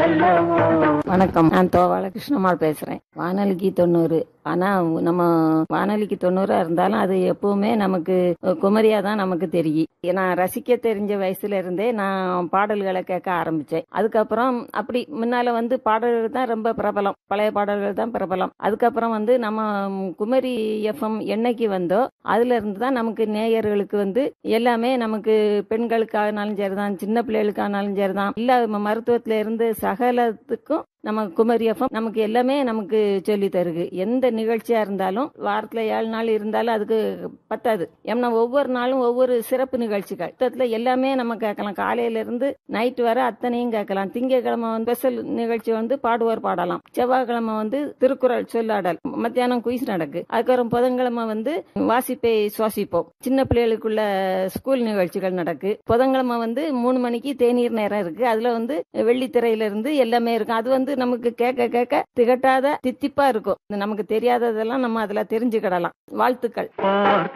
அல்லவோ வணக்கம் நான் தோவாள கிருஷ்ணம்மாள் பேசுறேன் வானொலிக்கு தொண்ணூறு ஆனா நம்ம வானொலிக்கு தொண்ணூறா இருந்தாலும் அது எப்பவுமே நமக்கு குமரியா தான் நமக்கு தெரியும் நான் ரசிக்க தெரிஞ்ச வயசுல இருந்தே நான் பாடல்களை கேட்க ஆரம்பிச்சேன் அதுக்கப்புறம் அப்படி முன்னால வந்து பாடல்கள் தான் ரொம்ப பிரபலம் பழைய பாடல்கள் தான் பிரபலம் அதுக்கப்புறம் வந்து நம்ம குமரி எஃப்எம் என்னைக்கு வந்தோ அதுல இருந்து தான் நமக்கு நேயர்களுக்கு வந்து எல்லாமே நமக்கு பெண்களுக்கானாலும் சரிதான் சின்ன பிள்ளைகளுக்கானாலும் சரிதான் இல்ல மருத்துவத்துல இருந்து சகலத்துக்கும் நம்ம குமரி எஃப்எம் நமக்கு எல்லாமே நமக்கு சொல்லி தருது எந்த நிகழ்ச்சியா இருந்தாலும் வாரத்துல ஏழு நாள் இருந்தாலும் அதுக்கு பத்தாது ஏன்னா ஒவ்வொரு நாளும் ஒவ்வொரு சிறப்பு நிகழ்ச்சிகள் மொத்தத்துல எல்லாமே நம்ம கேட்கலாம் காலையில இருந்து நைட் வரை அத்தனையும் கேட்கலாம் திங்கக்கிழமை வந்து ஸ்பெஷல் நிகழ்ச்சி வந்து பாடுவோர் பாடலாம் செவ்வாய்க்கிழமை வந்து திருக்குறள் சொல்லாடல் மத்தியானம் குயிஸ் நடக்கு அதுக்கப்புறம் புதன்கிழமை வந்து வாசிப்பை சுவாசிப்போம் சின்ன பிள்ளைகளுக்குள்ள ஸ்கூல் நிகழ்ச்சிகள் நடக்கு புதன்கிழமை வந்து மூணு மணிக்கு தேநீர் நேரம் இருக்கு அதுல வந்து வெள்ளித்திரையில இருந்து எல்லாமே இருக்கும் அது வந்து நமக்கு கேட்க கேட்க திகட்டாத தித்திப்பா இருக்கும் நமக்கு தெரியாததெல்லாம் நம்ம அதுல தெரிஞ்சுக்கிடலாம் வாழ்த்துக்கள் போர்